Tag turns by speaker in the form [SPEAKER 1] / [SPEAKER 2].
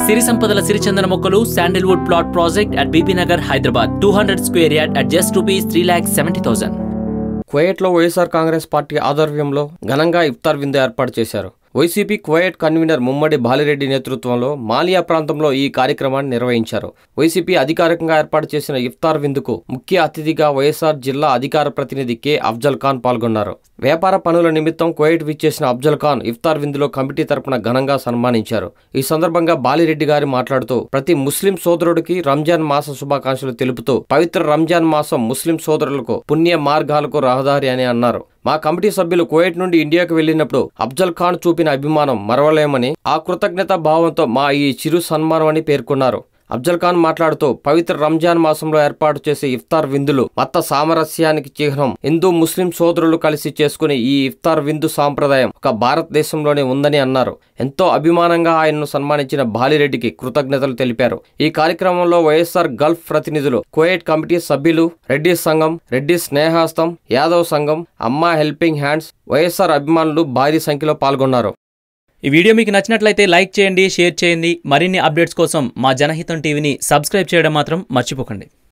[SPEAKER 1] సిరి సంపదల సిరిచందన మొక్కలు sandalwood plot project at BB Nagar Hyderabad two hundred square yard at just rupees three lakhs seventy thousand
[SPEAKER 2] కువైట్లో YSR Congress party ఆధ్వర్యంలో ఘనంగా ఇఫ్తార్ విందు ఏర్పాటు చేశారు వైసీపీ కువైట్ కన్వీనర్ ముమ్మడి బాలిరెడ్డి నేతృత్వంలో మాలియా ప్రాంతంలో ఈ కార్యక్రమాన్ని నిర్వహించారు వైసీపీ అధికారికంగా ఏర్పాటు చేసిన ఇఫ్తార్ విందుకు ముఖ్య అతిథిగా వైఎస్ఆర్ జిల్లా అధికార ప్రతినిధి కె అఫ్జల్ ఖాన్ పాల్గొన్నారు వ్యాపార పనుల నిమిత్తం కువైట్ విచ్చేసిన అఫ్జల్ ఖాన్ ఇఫ్తార్ విందులో కమిటీ తరపున ఘనంగా సన్మానించారు ఈ సందర్భంగా బాలిరెడ్డి గారి మాట్లాడుతూ ప్రతి ముస్లిం సోదరుడికి రంజాన్ మాస శుభాకాంక్షలు తెలుపుతూ పవిత్ర రంజాన్ మాసం ముస్లిం సోదరులకు పుణ్య మార్గాలకు రహదారి అని అన్నారు మా కమిటీ సభ్యులు కువైట్ నుండి ఇండియాకు వెళ్లినప్పుడు అఫ్జల్ ఖాన్ చూపిన అభిమానం మరవలేమని ఆ కృతజ్ఞత భావంతో మా ఈ చిరు సన్మానం అని పేర్కొన్నారు అఫ్జల్ ఖాన్ మాట్లాడుతూ పవిత్ర రంజాన్ మాసంలో ఏర్పాటు చేసే ఇఫ్తార్ విందులు మత సామరస్యానికి చిహ్నం హిందూ ముస్లిం సోదరులు కలిసి చేసుకునే ఈ ఇఫ్తార్ విందు సాంప్రదాయం ఒక భారతదేశంలోనే ఉందని అన్నారు ఎంతో అభిమానంగా ఆయన్ను సన్మానించిన బాలిరెడ్డికి కృతజ్ఞతలు తెలిపారు ఈ కార్యక్రమంలో వైఎస్ఆర్ గల్ఫ్ ప్రతినిధులు కువైట్ కమిటీ సభ్యులు రెడ్డి సంఘం రెడ్డి స్నేహాస్తం యాదవ్ సంఘం అమ్మా హెల్పింగ్ హ్యాండ్స్ వైఎస్ఆర్ అభిమానులు భారీ సంఖ్యలో పాల్గొన్నారు
[SPEAKER 1] ఈ వీడియో మీకు నచ్చినట్లయితే లైక్ చేయండి షేర్ చేయండి మరిన్ని అప్డేట్స్ కోసం మా జనహితం టీవీని సబ్స్క్రైబ్ చేయడం మాత్రం మర్చిపోకండి